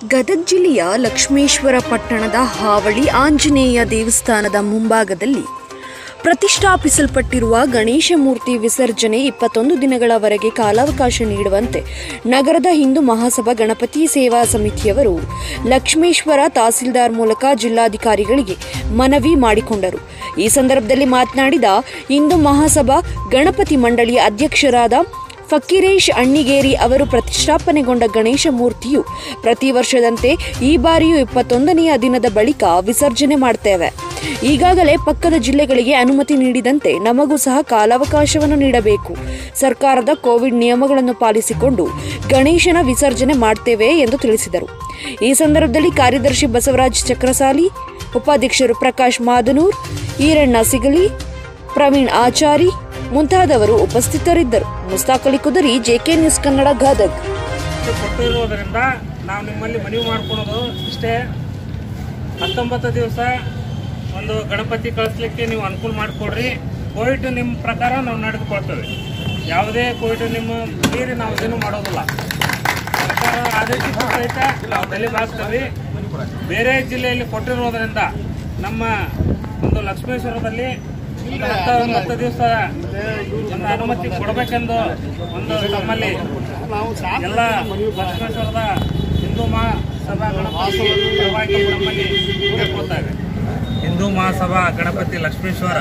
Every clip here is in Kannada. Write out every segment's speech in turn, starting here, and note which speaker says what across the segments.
Speaker 1: ಗದಗ ಜಿಲ್ಲೆಯ ಲಕ್ಷ್ಮೇಶ್ವರ ಪಟ್ಟಣದ ಹಾವಳಿ ಆಂಜನೇಯ ದೇವಸ್ಥಾನದ ಮುಂಭಾಗದಲ್ಲಿ ಪ್ರತಿಷ್ಠಾಪಿಸಲ್ಪಟ್ಟಿರುವ ಗಣೇಶ ಮೂರ್ತಿ ವಿಸರ್ಜನೆ ಇಪ್ಪತ್ತೊಂದು ದಿನಗಳವರೆಗೆ ಕಾಲಾವಕಾಶ ನೀಡುವಂತೆ ನಗರದ ಹಿಂದೂ ಮಹಾಸಭಾ ಗಣಪತಿ ಸೇವಾ ಸಮಿತಿಯವರು ಲಕ್ಷ್ಮೇಶ್ವರ ತಹಸೀಲ್ದಾರ್ ಮೂಲಕ ಜಿಲ್ಲಾಧಿಕಾರಿಗಳಿಗೆ ಮನವಿ ಮಾಡಿಕೊಂಡರು ಈ ಸಂದರ್ಭದಲ್ಲಿ ಮಾತನಾಡಿದ ಹಿಂದೂ ಮಹಾಸಭಾ ಗಣಪತಿ ಮಂಡಳಿಯ ಅಧ್ಯಕ್ಷರಾದ ಫಕೀರೇಶ್ ಅಣ್ಣಿಗೇರಿ ಅವರು ಪ್ರತಿಷ್ಠಾಪನೆಗೊಂಡ ಗಣೇಶ ಮೂರ್ತಿಯು ಪ್ರತಿ ವರ್ಷದಂತೆ ಈ ಬಾರಿಯೂ ಇಪ್ಪತ್ತೊಂದನೆಯ ದಿನದ ಬಳಿಕ ವಿಸರ್ಜನೆ ಮಾಡ್ತೇವೆ ಈಗಾಗಲೇ ಪಕ್ಕದ ಜಿಲ್ಲೆಗಳಿಗೆ ಅನುಮತಿ ನೀಡಿದಂತೆ ನಮಗೂ ಸಹ ಕಾಲಾವಕಾಶವನ್ನು ನೀಡಬೇಕು ಸರ್ಕಾರದ ಕೋವಿಡ್ ನಿಯಮಗಳನ್ನು ಪಾಲಿಸಿಕೊಂಡು ಗಣೇಶನ ವಿಸರ್ಜನೆ ಮಾಡ್ತೇವೆ ಎಂದು ತಿಳಿಸಿದರು ಈ ಸಂದರ್ಭದಲ್ಲಿ ಕಾರ್ಯದರ್ಶಿ ಬಸವರಾಜ್ ಚಕ್ರಸಾಲಿ ಉಪಾಧ್ಯಕ್ಷರು ಪ್ರಕಾಶ್ ಮಾದನೂರ್ ಈರಣ್ಣ ಸಿಗಲಿ ಪ್ರವೀಣ್ ಆಚಾರಿ ಮುಂತಾದವರು ಉಪಸ್ಥಿತರಿದ್ದರು ಮುಸ್ತಾಕ್ ಅಲಿ ಕುದರಿ ಜೆಕೆ ನ್ಯೂಸ್ ಕನ್ನಡ ಗದಗ್
Speaker 2: ಇದು ಕೊಟ್ಟಿರುವುದರಿಂದ ನಾವು ನಿಮ್ಮಲ್ಲಿ ಮನವಿ ಮಾಡ್ಕೊಳೋದು ಇಷ್ಟೇ ಹತ್ತೊಂಬತ್ತು ದಿವಸ ಒಂದು ಗಣಪತಿ ಕಳಿಸ್ಲಿಕ್ಕೆ ನೀವು ಅನುಕೂಲ ಮಾಡಿಕೊಡ್ರಿ ಕೋವಿಡ್ ನಿಮ್ಮ ಪ್ರಕಾರ ನಾವು ನಡೆದುಕೊಳ್ತೇವೆ ಯಾವುದೇ ಕೋವಿಡ್ ನಿಮ್ಮ ಮೀರಿ ನಾವು ಇದನ್ನು ಮಾಡೋದಿಲ್ಲ ಸರ್ಕಾರ ಆದೇಶಕ್ಕೂ ಸಹಿತ ನಾವು ಬೆಲೆ ಬಾಗ್ತೇವೆ ಬೇರೆ ಜಿಲ್ಲೆಯಲ್ಲಿ ಕೊಟ್ಟಿರೋದರಿಂದ ನಮ್ಮ ಒಂದು ಲಕ್ಷ್ಮೇಶ್ವರದಲ್ಲಿ ಹತ್ತೊಂಬತ್ತು ದಿವಸ ಒಂದು ಅನುಮತಿ ಕೊಡಬೇಕೆಂದು ಒಂದು ನಮ್ಮಲ್ಲಿ ಎಲ್ಲ ಲಕ್ಷ್ಮೇಶ್ವರದ ಹಿಂದೂ ಮಹಾಸಭಾ ಗಣಪತಿ ಪರವಾಗಿ ನಮ್ಮಲ್ಲಿ ಕೇಳ್ಕೊಳ್ತಾರೆ ಹಿಂದೂ ಮಹಾಸಭಾ ಗಣಪತಿ ಲಕ್ಷ್ಮೇಶ್ವರ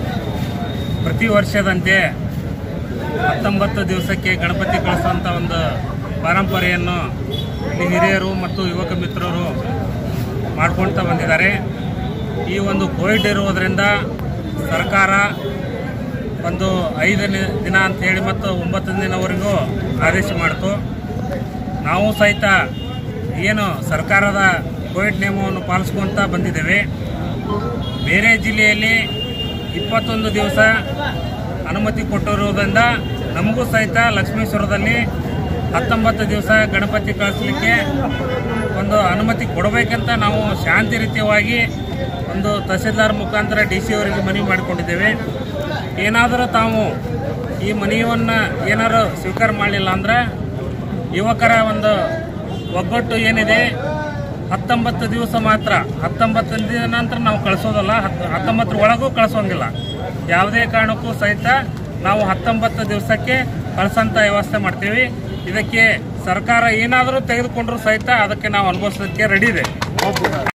Speaker 2: ಪ್ರತಿ ವರ್ಷದಂತೆ ಹತ್ತೊಂಬತ್ತು ದಿವಸಕ್ಕೆ ಗಣಪತಿ ಕಳಿಸುವಂಥ ಒಂದು ಪರಂಪರೆಯನ್ನು ಇಲ್ಲಿ ಹಿರಿಯರು ಮತ್ತು ಯುವಕ ಮಿತ್ರರು ಮಾಡ್ಕೊಳ್ತಾ ಬಂದಿದ್ದಾರೆ ಈ ಒಂದು ಕೋವಿಡ್ ಇರುವುದರಿಂದ ಸರ್ಕಾರ ಒಂದು ಐದನೇ ದಿನ ಅಂತ ಹೇಳಿ ಮತ್ತು ಒಂಬತ್ತು ದಿನವರೆಗೂ ಆದೇಶ ಮಾಡಿತು ನಾವು ಸಹಿತ ಏನು ಸರ್ಕಾರದ ಕೋವಿಡ್ ನಿಯಮವನ್ನು ಪಾಲಿಸ್ಕೊಳ್ತಾ ಬಂದಿದ್ದೇವೆ ಬೇರೆ ಜಿಲ್ಲೆಯಲ್ಲಿ ಇಪ್ಪತ್ತೊಂದು ದಿವಸ ಅನುಮತಿ ಕೊಟ್ಟಿರುವುದರಿಂದ ನಮಗೂ ಸಹಿತ ಲಕ್ಷ್ಮೇಶ್ವರದಲ್ಲಿ ಹತ್ತೊಂಬತ್ತು ದಿವಸ ಗಣಪತಿ ಕಳಿಸ್ಲಿಕ್ಕೆ ಒಂದು ಅನುಮತಿ ಕೊಡಬೇಕಂತ ನಾವು ಶಾಂತಿ ರೀತಿಯವಾಗಿ ಒಂದು ತಹಸೀಲ್ದಾರ್ ಮುಖಾಂತರ ಡಿ ಸಿ ಅವರಿಗೆ ಮನವಿ ಮಾಡಿಕೊಂಡಿದ್ದೇವೆ ಏನಾದರೂ ತಾವು ಈ ಮನವಿಯನ್ನು ಏನಾದರೂ ಸ್ವೀಕಾರ ಮಾಡಲಿಲ್ಲ ಅಂದ್ರೆ ಯುವಕರ ಒಂದು ಒಗ್ಗಟ್ಟು ಏನಿದೆ ಹತ್ತೊಂಬತ್ತು ದಿವಸ ಮಾತ್ರ ಹತ್ತೊಂಬತ್ತು ದಿನ ನಂತರ ನಾವು ಕಳಿಸೋದಲ್ಲ ಹತ್ ಹತ್ತೊಂಬತ್ತರ ಒಳಗೂ ಕಳಿಸೋಂಗಿಲ್ಲ ಯಾವುದೇ ಕಾರಣಕ್ಕೂ ಸಹಿತ ನಾವು ಹತ್ತೊಂಬತ್ತು ದಿವಸಕ್ಕೆ ಕಳಿಸೋಂಥ ವ್ಯವಸ್ಥೆ ಮಾಡ್ತೀವಿ ಇದಕ್ಕೆ ಸರ್ಕಾರ ಏನಾದರೂ ತೆಗೆದುಕೊಂಡ್ರೂ ಸಹಿತ ಅದಕ್ಕೆ ನಾವು ಅನುಭವಿಸೋದಕ್ಕೆ ರೆಡಿ ಇದೆ